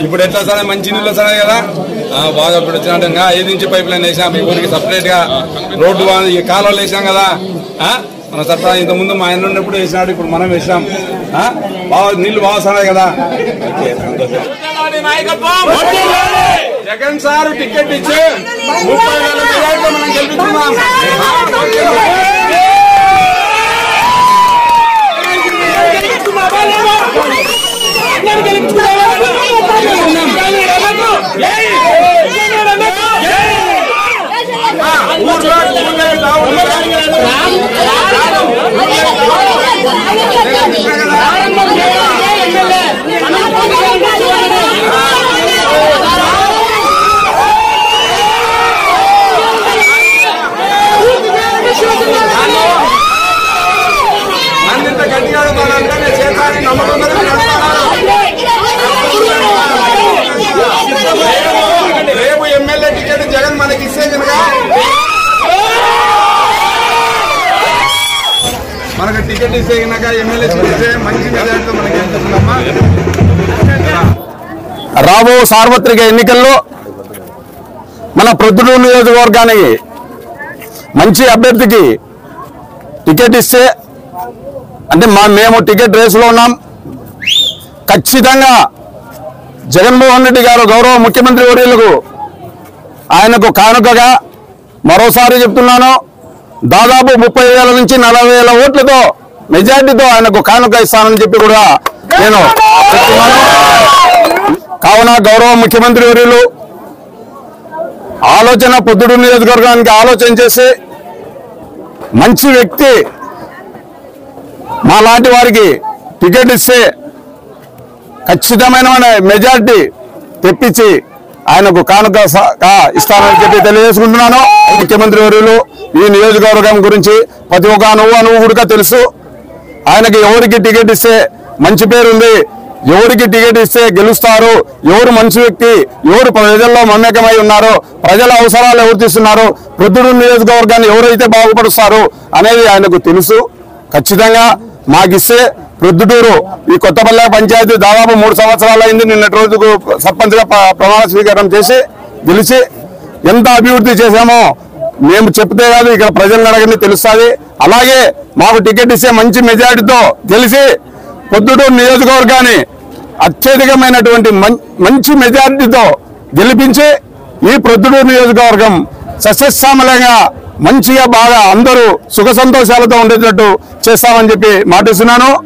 ఇప్పుడు ఎట్లా సరే మంచి నీళ్ళు వస్తున్నాయి కదా ఆ, బాగా ఇప్పుడు వచ్చినట్టు ఇంకా ఐదు ఇంచు పైప్ లైన్ వేసాం మీ ఊరికి సపరేట్ గా రోడ్డు బాగుంది ఈ కాలువలు వేసాం కదా ఆ, మన సత్తా ఇంత ముందు మా ఆయన ఉన్నప్పుడు వేసినాడు ఇప్పుడు మనం వేసాం ఆ, బాగా నీళ్లు బాగా వస్తున్నాయి కదా ఓకే, సంతోషం. జగన్ సార్ టికెట్ ఇచ్చి ముప్పై వేల మెజారిటీతో మనం గెలిపించుకున్నాం ఆ, ఓకే. ఊర్లో ఊర్లో రావాలి. నన్నింత గట్టిగా అడుగుతానంటే నేను చేస్తానని నమ్మకం మీద మీరు అడుగుతున్నారు. రేపు ఎమ్మెల్యే టికెట్ జగన్ మనకి ఇస్తే కనుక మనకు టికెట్ ఇస్తే కనుక ఎమ్మెల్యే సీట్ ఇస్తే మంచి మెజార్టీతో మనకి వెళ్తుందమ్మా రాబో సార్వత్రిక ఎన్నికల్లో మన ప్రొద్దుటూరు నియోజకవర్గానికి మంచి అభ్యర్థికి టికెట్ ఇస్తే అంటే మా మేము టికెట్ రేసులో ఉన్నాం ఖచ్చితంగా జగన్మోహన్ రెడ్డి గారు గౌరవ ముఖ్యమంత్రి వర్యులకు ఆయనకు కానుకగా మరోసారి చెప్తున్నాను దాదాపు ముప్పై వేల నుంచి నలభై వేల ఓట్లతో మెజార్టీతో ఆయనకు కానుక ఇస్తానని చెప్పి కూడా నేను చెప్తున్నాను కావున గౌరవ ముఖ్యమంత్రి వర్యులు ఆలోచన పొద్దుడు నియోజకవర్గానికి ఆలోచన చేసి మంచి వ్యక్తి మా లాంటి వారికి టికెట్ ఇస్తే ఖచ్చితమైన మెజార్టీ తెప్పించి ఆయనకు కానుక స- కా- ఇస్తానని చెప్పి తెలియజేసుకుంటున్నాను ముఖ్యమంత్రి వర్యులు ఈ నియోజకవర్గం గురించి ప్రతి ఒక్క అనువు అనువు కూడా తెలుసు ఆయనకి ఎవరికి టికెట్ ఇస్తే మంచి పేరు ఉంది ఎవరికి టికెట్ ఇస్తే గెలుస్తారు ఎవరు మంచి వ్యక్తి ఎవరు ప్రజల్లో మమేకమై ఉన్నారో ప్రజల అవసరాలు ఎవరు తీస్తున్నారు ప్రొద్దుడు నియోజకవర్గాన్ని ఎవరైతే బాగుపరుస్తారు అనేది ఆయనకు తెలుసు ఖచ్చితంగా మాకిస్తే ప్రొద్దుటూరు ఈ కొత్తపల్లె పంచాయతీ దాదాపు మూడు సంవత్సరాలు అయింది నిన్నటి రోజుకు సర్పంచ్గా ప్ర- ప్రమాణ స్వీకారం చేసి గెలిచి ఎంత అభివృద్ధి చేశామో మేము చెప్తే కాదు ఇక్కడ ప్రజలను అడగని తెలుస్తుంది అలాగే మాకు టికెట్ ఇస్తే మంచి మెజారిటీతో గెలిచి పొద్దుటూరు నియోజకవర్గాన్ని అత్యధికమైనటువంటి మం- మంచి మెజారిటీతో గెలిపించి ఈ ప్రొద్దుటూరు నియోజకవర్గం సస్యశ్యామలంగా మంచిగా బాగా అందరూ సుఖ సంతోషాలతో ఉండేటట్టు చేస్తామని చెప్పి మాటిస్తున్నాను